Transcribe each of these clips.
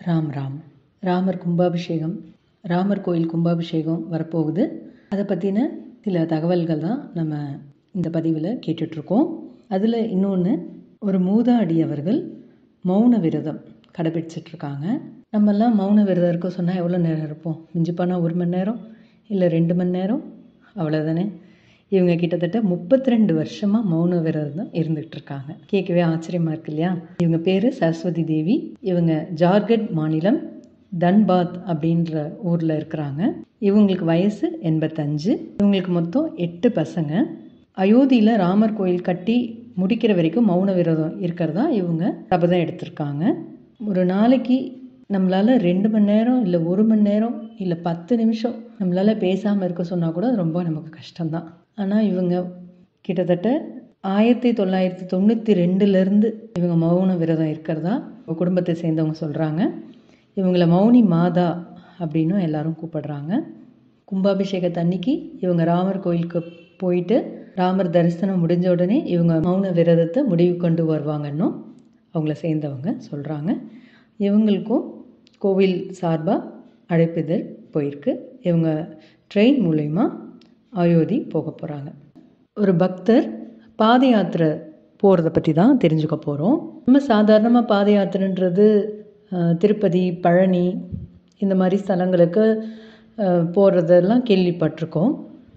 ராம் ராம் ராமர் கும்பாபிஷேகம் ராமர் கோயில் கும்பாபிஷேகம் வரப்போகுது அதை பற்றின சில தகவல்கள் தான் நம்ம இந்த பதிவில் கேட்டுட்ருக்கோம் அதில் இன்னொன்று ஒரு மூதாடி அவர்கள் மௌன விரதம் கடைபிடிச்சிட்ருக்காங்க நம்மெல்லாம் மௌன விரதம் இருக்க சொன்னால் எவ்வளோ நேரம் இருப்போம் மிஞ்சி போனால் ஒரு மணி நேரம் இல்லை ரெண்டு மணி நேரம் அவ்வளோதானே இவங்க கிட்டத்தட்ட முப்பத்தி ரெண்டு வருஷமாக மௌன விரதம் தான் இருந்துகிட்டு இருக்காங்க கேட்கவே ஆச்சரியமாக இருக்கு இல்லையா இவங்க பேர் சரஸ்வதி தேவி இவங்க ஜார்க்கண்ட் மாநிலம் தன்பாத் அப்படின்ற ஊரில் இருக்கிறாங்க இவங்களுக்கு வயசு எண்பத்தஞ்சு இவங்களுக்கு மொத்தம் எட்டு பசங்க அயோத்தியில் ராமர் கோயில் கட்டி முடிக்கிற வரைக்கும் மௌன விரதம் இருக்கிறதா இவங்க சபதம் எடுத்திருக்காங்க ஒரு நாளைக்கு நம்மளால் ரெண்டு மணி நேரம் இல்லை ஒரு மணி நேரம் இல்லை பத்து நிமிஷம் நம்மளால் பேசாமல் இருக்க சொன்னால் கூட அது ரொம்ப நமக்கு கஷ்டம்தான் ஆனால் இவங்க கிட்டத்தட்ட ஆயிரத்தி தொள்ளாயிரத்தி தொண்ணூற்றி ரெண்டுலேருந்து இவங்க மௌன விரதம் இருக்கிறதா குடும்பத்தை சேர்ந்தவங்க சொல்கிறாங்க இவங்கள மௌனி மாதா அப்படின்னும் எல்லாரும் கூப்பிடுறாங்க கும்பாபிஷேகத்தன்னைக்கு இவங்க ராமர் கோயிலுக்கு போயிட்டு ராமர் தரிசனம் முடிஞ்ச உடனே இவங்க மௌன விரதத்தை முடிவு கொண்டு வருவாங்கன்னும் அவங்கள சேர்ந்தவங்க சொல்கிறாங்க இவங்களுக்கும் கோவில் சார்பாக அழைப்பிதழ் போயிருக்கு இவங்க ட்ரெயின் மூலயமா அயோத்தி போக போகிறாங்க ஒரு பக்தர் பாத யாத்திரை போகிறத பற்றி தான் தெரிஞ்சுக்க போகிறோம் நம்ம சாதாரணமாக பாத யாத்திரைன்றது திருப்பதி பழனி இந்த மாதிரி ஸ்தலங்களுக்கு போகிறதெல்லாம் கேள்விப்பட்டிருக்கோம்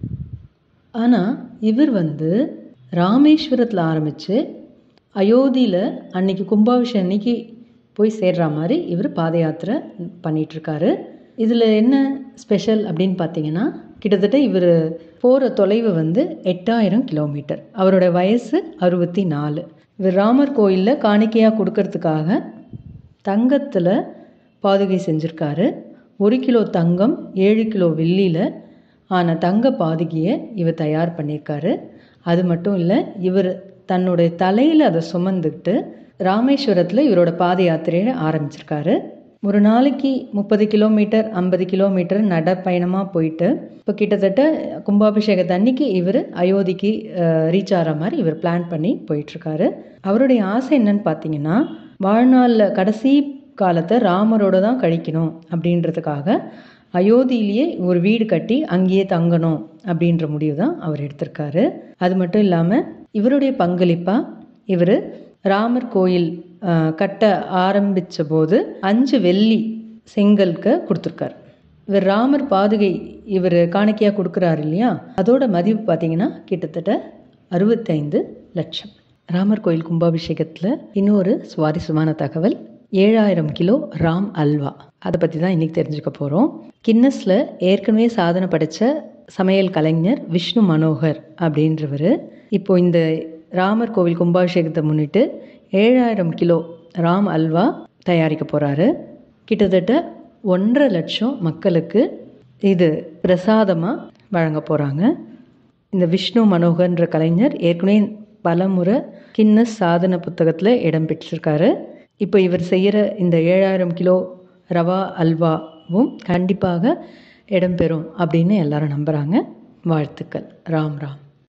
ஆனால் இவர் வந்து ராமேஸ்வரத்தில் ஆரம்பித்து அயோத்தியில் அன்னைக்கு கும்பாபிஷேகம் அன்னைக்கு போய் சேர்ற மாதிரி இவர் பாத யாத்திரை பண்ணிகிட்ருக்காரு இதில் என்ன ஸ்பெஷல் அப்படின்னு பார்த்தீங்கன்னா கிட்டத்தட்ட இவர் போகிற தொலைவு வந்து எட்டாயிரம் கிலோமீட்டர் அவரோட வயசு அறுபத்தி நாலு இவர் ராமர் கோயிலில் காணிக்கையாக கொடுக்கறதுக்காக தங்கத்தில் பாதுகை செஞ்சுருக்காரு ஒரு கிலோ தங்கம் ஏழு கிலோ வெள்ளியில் ஆன தங்க பாதுகையை இவர் தயார் பண்ணியிருக்காரு அது மட்டும் இல்லை இவர் தன்னுடைய தலையில் அதை சுமந்துக்கிட்டு ராமேஸ்வரத்தில் இவரோட பாத யாத்திரையை ஆரம்பிச்சிருக்காரு ஒரு நாளைக்கு முப்பது கிலோமீட்டர் ஐம்பது கிலோமீட்டர் நடைப்பயணமாக போயிட்டு இப்போ கிட்டத்தட்ட கும்பாபிஷேகத்து அன்னைக்கு இவர் அயோத்திக்கு ரீச் ஆகிற மாதிரி இவர் பிளான் பண்ணி போயிட்டுருக்காரு அவருடைய ஆசை என்னன்னு பார்த்தீங்கன்னா வாழ்நாளில் கடைசி காலத்தை ராமரோட தான் கழிக்கணும் அப்படின்றதுக்காக அயோத்தியிலேயே ஒரு வீடு கட்டி அங்கேயே தங்கணும் அப்படின்ற முடிவு தான் அவர் எடுத்திருக்காரு அது மட்டும் இல்லாமல் இவருடைய பங்களிப்பாக இவர் ராமர் கோயில் கட்ட ஆரம்பித்த போது அஞ்சு வெள்ளி செங்கலுக்கு கொடுத்துருக்காரு இவர் ராமர் பாதுகை இவர் காணிக்கையாக கொடுக்குறாரு இல்லையா அதோட மதிப்பு பார்த்தீங்கன்னா கிட்டத்தட்ட அறுபத்தைந்து லட்சம் ராமர் கோயில் கும்பாபிஷேகத்தில் இன்னொரு சுவாரஸ்யமான தகவல் ஏழாயிரம் கிலோ ராம் அல்வா அதை பற்றி தான் இன்றைக்கி தெரிஞ்சுக்க போகிறோம் கின்னஸில் ஏற்கனவே சாதனை படைத்த சமையல் கலைஞர் விஷ்ணு மனோகர் அப்படின்றவர் இப்போ இந்த ராமர் கோவில் கும்பாபிஷேகத்தை முன்னிட்டு ஏழாயிரம் கிலோ ராம் அல்வா தயாரிக்க போகிறாரு கிட்டத்தட்ட ஒன்றரை லட்சம் மக்களுக்கு இது பிரசாதமாக வழங்க போகிறாங்க இந்த விஷ்ணு மனோகர்ன்ற கலைஞர் ஏற்கனவே பல முறை கின்னஸ் சாதன புத்தகத்தில் இடம் பெற்றிருக்காரு இப்போ இவர் செய்கிற இந்த ஏழாயிரம் கிலோ ரவா அல்வாவும் கண்டிப்பாக இடம்பெறும் அப்படின்னு எல்லாரும் நம்புகிறாங்க வாழ்த்துக்கள் ராம் ராம்